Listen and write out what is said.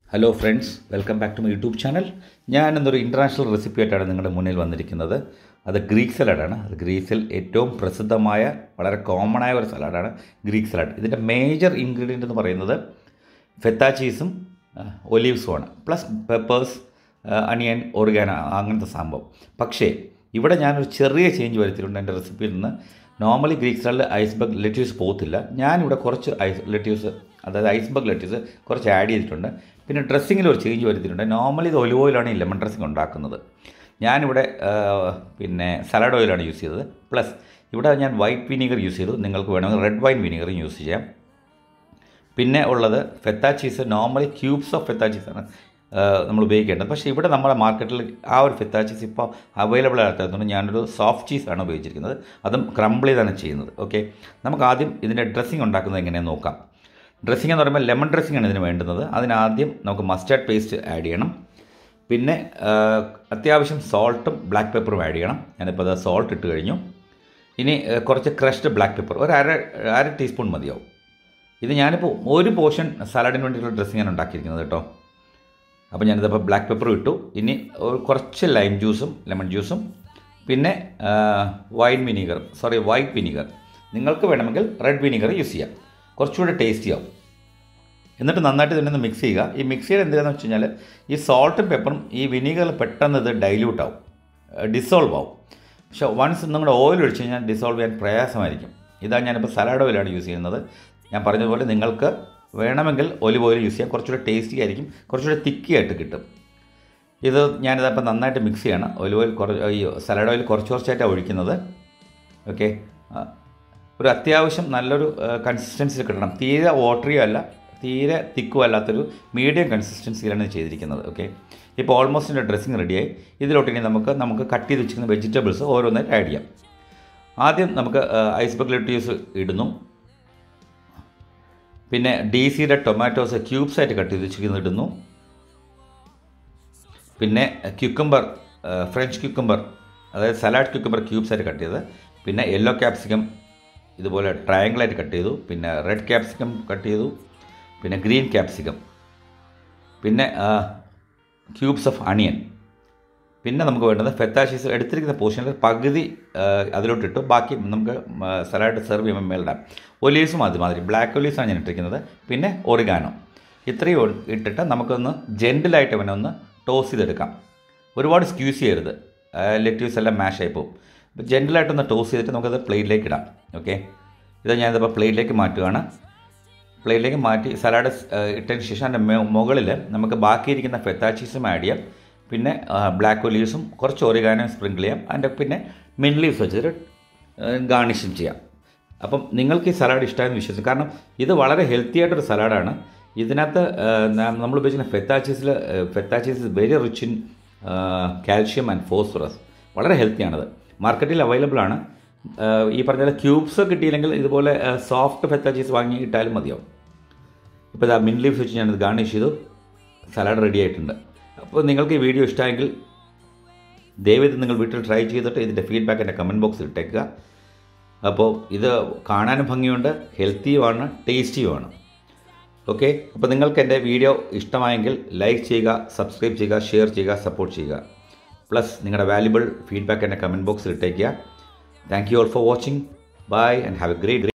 Hello friends welcome back to my YouTube channel ഞാൻ ഇന്നൊരു international recipe ആയിട്ടാണ് നിങ്ങളുടെ മുന്നിൽ വന്നിരിക്കുന്നത് അത് ഗ്രീക്ക് സലാഡാണ് അത് ഗ്രീസിൽ ഏറ്റവും പ്രസിദ്ധമായ വളരെ കോമൺ ആയ ഒരു സലാഡാണ് ഗ്രീക്ക് സലാഡ് ഇതിൻ്റെ മേജർ ഇൻഗ്രീഡിയൻ്റ് എന്ന് പറയുന്നത് ഫെത്ത ചീസും ഒലീവ്സുമാണ് പ്ലസ് പെപ്പേഴ്സ് അണിയൻ ഓർഗാന അങ്ങനത്തെ സംഭവം പക്ഷേ ഇവിടെ ഞാനൊരു ചെറിയ ചേഞ്ച് വരുത്തിയിട്ടുണ്ട് എൻ്റെ റെസിപ്പിയിൽ നിന്ന് നോർമലി ഗ്രീക്ക് സലാഡിൽ ഐസ്ബർഗ് ലെറ്റ്യൂസ് പോകത്തില്ല ഞാനിവിടെ കുറച്ച് ഐസ് ലെറ്റ്യൂസ് അതായത് ഐസ്ബർഗ് ലെറ്റ്യൂസ് കുറച്ച് ആഡ് ചെയ്തിട്ടുണ്ട് പിന്നെ ഡ്രസ്സിങ്ങിൽ ഒരു ചേഞ്ച് വരുത്തിയിട്ടുണ്ട് നോർമലി ഇത് ഒലിവ് ഓയിലാണ് ഈ ലെമൺ ഡ്രസ്സിങ് ഉണ്ടാക്കുന്നത് ഞാനിവിടെ പിന്നെ സലാഡ് ഓയിലാണ് യൂസ് ചെയ്തത് പ്ലസ് ഇവിടെ ഞാൻ വൈറ്റ് വിനീഗർ യൂസ് ചെയ്തു നിങ്ങൾക്ക് വേണമെങ്കിൽ റെഡ് വൈൻ വിനീഗറും യൂസ് ചെയ്യാം പിന്നെ ഉള്ളത് feta cheese normally cubes of feta ചീസാണ് നമ്മൾ ഉപയോഗിക്കേണ്ടത് പക്ഷേ ഇവിടെ നമ്മുടെ മാർക്കറ്റിൽ ആ ഒരു ഫെത്ത ചീസ് ഇപ്പോൾ അവൈലബിൾ ആകാത്തതുകൊണ്ട് ഞാനൊരു സോഫ്റ്റ് ചീസാണ് ഉപയോഗിച്ചിരിക്കുന്നത് അതും ക്രംബിൾ ചെയ്താണ് ചെയ്യുന്നത് ഓക്കെ നമുക്ക് ആദ്യം ഇതിൻ്റെ ഡ്രസ്സിങ് ഉണ്ടാക്കുന്നത് എങ്ങനെയാണെന്ന് നോക്കാം ഡ്രസ്സിങ് എന്ന് പറയുമ്പോൾ ലെമൺ ഡ്രസ്സിംഗ് ആണ് ഇതിന് വേണ്ടുന്നത് അതിനാദ്യം നമുക്ക് മസ്റ്റാർഡ് പേസ്റ്റ് ആഡ് ചെയ്യണം പിന്നെ അത്യാവശ്യം സോൾട്ടും ബ്ലാക്ക് പെപ്പറും ആഡ് ചെയ്യണം ഞാനിപ്പോൾ അത് സോൾട്ട് ഇട്ട് കഴിഞ്ഞു ഇനി കുറച്ച് ക്രഷ്ഡ് ബ്ലാക്ക് പെപ്പർ ഒരു അര അര ടീസ്പൂൺ മതിയാവും ഇത് ഞാനിപ്പോൾ ഒരു പോർഷൻ സലാഡിന് വേണ്ടിയിട്ടുള്ള ഡ്രസ്സിംഗ് ആണ് ഉണ്ടാക്കിയിരിക്കുന്നത് കേട്ടോ അപ്പോൾ ഞാനിതിപ്പോൾ ബ്ലാക്ക് പെപ്പറും ഇട്ടു ഇനി കുറച്ച് ലൈം ജ്യൂസും ലെമൺ ജ്യൂസും പിന്നെ wine vinegar sorry white vinegar നിങ്ങൾക്ക് വേണമെങ്കിൽ റെഡ് വിനീഗർ യൂസ് ചെയ്യാം കുറച്ചുകൂടെ ടേസ്റ്റി ആവും എന്നിട്ട് നന്നായിട്ട് ഇതിനൊന്ന് മിക്സ് ചെയ്യുക ഈ മിക്സ് ചെയ്ത് എന്തിനാണെന്ന് വെച്ച് കഴിഞ്ഞാൽ ഈ സോൾട്ടും പെപ്പറും ഈ വിനീഗറിൽ പെട്ടെന്ന് ഇത് ഡൈല്യൂട്ട് ആവും ഡിസോൾവ് ആവും പക്ഷേ വൺസ് നിങ്ങളുടെ ഓയിൽ ഒഴിച്ച് കഴിഞ്ഞാൽ ഡിസോൾവ് ചെയ്യാൻ പ്രയാസമായിരിക്കും ഇതാണ് ഞാനിപ്പോൾ സലാഡ് ഓയിലാണ് യൂസ് ചെയ്യുന്നത് ഞാൻ പറഞ്ഞതുപോലെ നിങ്ങൾക്ക് വേണമെങ്കിൽ ഒലിവ് ഓയിൽ യൂസ് ചെയ്യാം കുറച്ചുകൂടെ ടേസ്റ്റി ആയിരിക്കും കുറച്ചുകൂടെ തിക്കി ആയിട്ട് കിട്ടും ഇത് ഞാനിതപ്പോൾ നന്നായിട്ട് മിക്സ് ചെയ്യണം ഒലിവ് ഓയിൽ കുറച്ച് ഈ സലാഡ് ഓയിൽ കുറച്ച് കുറച്ചായിട്ടാണ് ഒഴിക്കുന്നത് ഓക്കെ ഒരു അത്യാവശ്യം നല്ലൊരു കൺസിസ്റ്റൻസി കിട്ടണം തീരെ വാട്ടറിയോ അല്ല തീരെ തിക്കും അല്ലാത്തൊരു മീഡിയം കൺസിസ്റ്റൻസിയിലാണ് ചെയ്തിരിക്കുന്നത് ഓക്കെ ഇപ്പോൾ ഓൾമോസ്റ്റ് എൻ്റെ ഡ്രസ്സിങ് റെഡിയായി ഇതിലോട്ട് ഇനി നമുക്ക് നമുക്ക് കട്ട് ചെയ്ത് വെച്ചിരിക്കുന്ന വെജിറ്റബിൾസ് ഓരോന്നായിട്ട് ആഡ് ചെയ്യാം ആദ്യം നമുക്ക് ഐസ്ബർഗ് ലെറ്റ്യൂസ് ഇടുന്നു പിന്നെ ഡി സിയുടെ ടൊമാറ്റോസ് ക്യൂബ്സ് ആയിട്ട് കട്ട് ചെയ്ത് വെച്ചിരിക്കുന്നത് ഇടുന്നു പിന്നെ ക്യുക്കംബർ ഫ്രഞ്ച് ക്യുക്കംബർ അതായത് സലാഡ് ക്യുക്കംബർ ക്യൂബ്സ് ആയിട്ട് കട്ട് ചെയ്ത് പിന്നെ യെല്ലോ ക്യാപ്സിക്കം ഇതുപോലെ ട്രയാങ്കിളായിട്ട് കട്ട് ചെയ്തു പിന്നെ റെഡ് ക്യാപ്സിക്കം കട്ട് ചെയ്തു പിന്നെ ഗ്രീൻ ക്യാപ്സിക്കം പിന്നെ ക്യൂബ്സ് ഓഫ് അണിയൻ പിന്നെ നമുക്ക് വേണ്ടത് ഫെത്താഷീസ് എടുത്തിരിക്കുന്ന പോർഷനിൽ പകുതി അതിലോട്ടിട്ടു ബാക്കി നമുക്ക് സലാഡ് സെർവ് ചെയ്യുമ്പോൾ മേലിടാം ഒലീവ്സും അതുമാതിരി ബ്ലാക്ക് ഒലീവ്സാണ് ഞാൻ ഇട്ടിരിക്കുന്നത് പിന്നെ ഒറിഗാനോ ഇത്രയും ഇട്ടിട്ട് നമുക്കൊന്ന് ജെൻറ്റിലായിട്ട് അവനെ ഒന്ന് ടോസ് ചെയ്തെടുക്കാം ഒരുപാട് സ്ക്യൂസ് ചെയ്യരുത് ലെറ്റ്യൂസ് എല്ലാം മാഷ് ആയി പോകും അപ്പോൾ ജെൻറ്റിലായിട്ടൊന്ന് ടോസ് ചെയ്തിട്ട് നമുക്കത് പ്ലേറ്റിലേക്ക് ഇടാം ഓക്കെ ഇത് ഞാനിതിപ്പോൾ പ്ലേറ്റിലേക്ക് മാറ്റുകയാണ് പ്ലേറ്റിലേക്ക് മാറ്റി സലാഡ് ഇട്ടതിന് ശേഷം അതിൻ്റെ മുകളിൽ നമുക്ക് ബാക്കിയിരിക്കുന്ന ഫെത്താച്ചീസും ആഡ് ചെയ്യാം പിന്നെ ബ്ലാക്ക് ഒലീവ്സും കുറച്ച് ഒറിഗാനും സ്പ്രിങ്കിൾ ചെയ്യാം അതിൻ്റെ പിന്നെ മിൻ ലീവ്സ് വെച്ചിട്ട് ഗാർണിഷും ചെയ്യാം അപ്പം നിങ്ങൾക്ക് ഈ സലാഡ് ഇഷ്ടമായെന്ന് വിശ്വസിക്കും കാരണം ഇത് വളരെ ഹെൽത്തി ആയിട്ടൊരു സലാഡാണ് ഇതിനകത്ത് നമ്മൾ ഉപയോഗിക്കുന്ന ഫെത്താച്ചീസിൽ feta cheese is very rich in calcium and phosphorus വളരെ ഹെൽത്തിയാണത് മാർക്കറ്റിൽ അവൈലബിൾ ആണ് ഈ പറഞ്ഞ ക്യൂബ്സ് കിട്ടിയില്ലെങ്കിൽ ഇതുപോലെ സോഫ്റ്റ് ഫെത്ത ചീസ് വാങ്ങി ഇട്ടാലും മതിയാവും ഇപ്പോൾ ഇതാ മിൻ ലീഫ് വെച്ച് ഞാനിത് ഗാർണിഷ് ചെയ്തു സലാഡ് റെഡി ആയിട്ടുണ്ട് അപ്പോൾ നിങ്ങൾക്ക് ഈ വീഡിയോ ഇഷ്ടമെങ്കിൽ ദയവേത് നിങ്ങൾ വീട്ടിൽ ട്രൈ ചെയ്തിട്ട് ഇതിൻ്റെ ഫീഡ്ബാക്ക് എൻ്റെ കമൻറ്റ് ബോക്സിൽ ഇട്ടേക്കുക അപ്പോൾ ഇത് കാണാനും ഭംഗിയുണ്ട് ഹെൽത്തിയുമാണ് ടേസ്റ്റിയുമാണ് ഓക്കെ അപ്പോൾ നിങ്ങൾക്ക് എൻ്റെ വീഡിയോ ഇഷ്ടമായെങ്കിൽ ലൈക്ക് ചെയ്യുക സബ്സ്ക്രൈബ് ചെയ്യുക ഷെയർ ചെയ്യുക സപ്പോർട്ട് ചെയ്യുക പ്ലസ് നിങ്ങളുടെ വാല്യുബിൾ ഫീഡ്ബാക്ക് എൻ്റെ കമൻറ്റ് ബോക്സിൽ ഇട്ടേക്കുക Thank you all for watching. Bye and have a great day.